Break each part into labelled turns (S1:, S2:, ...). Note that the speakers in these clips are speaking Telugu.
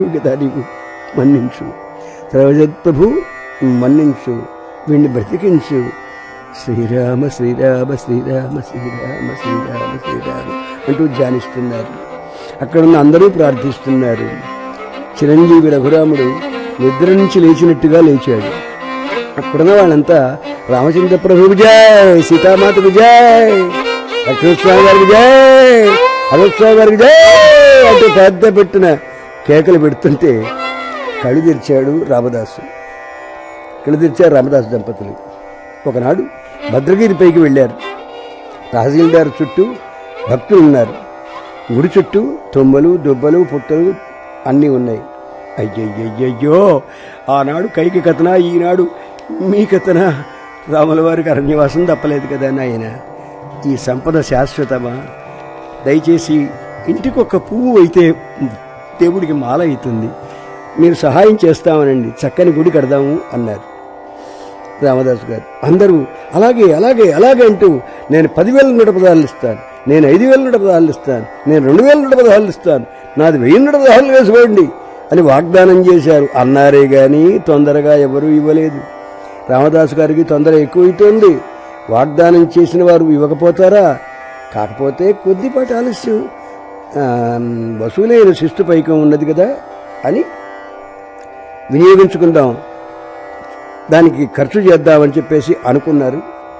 S1: కదా నీవు మన్నించు సర్వజత్ ప్రభు మన్నించు వీణ్ణి బ్రతికించు శ్రీరామ శ్రీరామ శ్రీరామ శ్రీరామ శ్రీరామ శ్రీరామ అంటూ ధ్యానిస్తున్నారు అక్కడున్న అందరూ ప్రార్థిస్తున్నారు చిరంజీవి రఘురాముడు నిద్ర నుంచి లేచినట్టుగా లేచాడు అక్కడున్న వాళ్ళంతా రామచంద్ర ప్రభువు జై సీతామాతకు జై లక్ష్మణస్వామి గారికి జై హనుస్వామి గారికి జై అంటూ పెద్ద పెట్టిన కేకలు పెడుతుంటే కళ్ళు తెరిచాడు రామదాసు కళ్ళు తెరిచారు రామదాసు దంపతులు ఒకనాడు భద్రగిరి పైకి వెళ్ళారు తహసీల్దార్ చుట్టూ భక్తులు ఉన్నారు గుడి చుట్టూ తొమ్మలు దుబ్బలు పుట్టలు అన్నీ ఉన్నాయి అయ్యయ్యయ్యో ఆనాడు కైకి కథన ఈనాడు మీ కథన రాముల వారికి అరణ్యవాసం తప్పలేదు కదా నాయన ఈ సంపద శాశ్వతమా దయచేసి ఇంటికి ఒక పువ్వు అయితే దేవుడికి మాల అవుతుంది మీరు సహాయం చేస్తామనండి చక్కని గుడి కడదాము అన్నారు రామదాసు గారు అందరూ అలాగే అలాగే అలాగే అంటూ నేను పదివేల నూట పదాలు ఇస్తాను నేను ఐదు వేల నూట పదాలు ఇస్తాను నేను రెండు వేల నూట పదాలు ఇస్తాను నాది వెయ్యి నూట పదాలు వేసుకోండి అని వాగ్దానం చేశారు అన్నారే గాని తొందరగా ఎవరూ ఇవ్వలేదు రామదాసు గారికి తొందర ఎక్కువ అవుతోంది వాగ్దానం చేసిన వారు ఇవ్వకపోతారా కాకపోతే కొద్దిపాటి ఆలస్యం ఆ, వసూలైన శిస్తు పైకం ఉన్నది కదా అని వినియోగించుకుందాం దానికి ఖర్చు చేద్దామని చెప్పేసి అనుకున్నారు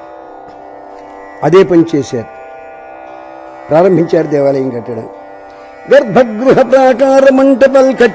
S1: అదే పని చేశారు ప్రారంభించారు దేవాలయం కట్టడం గర్భగృహ ప్రాకార మంటపల్ కట్టి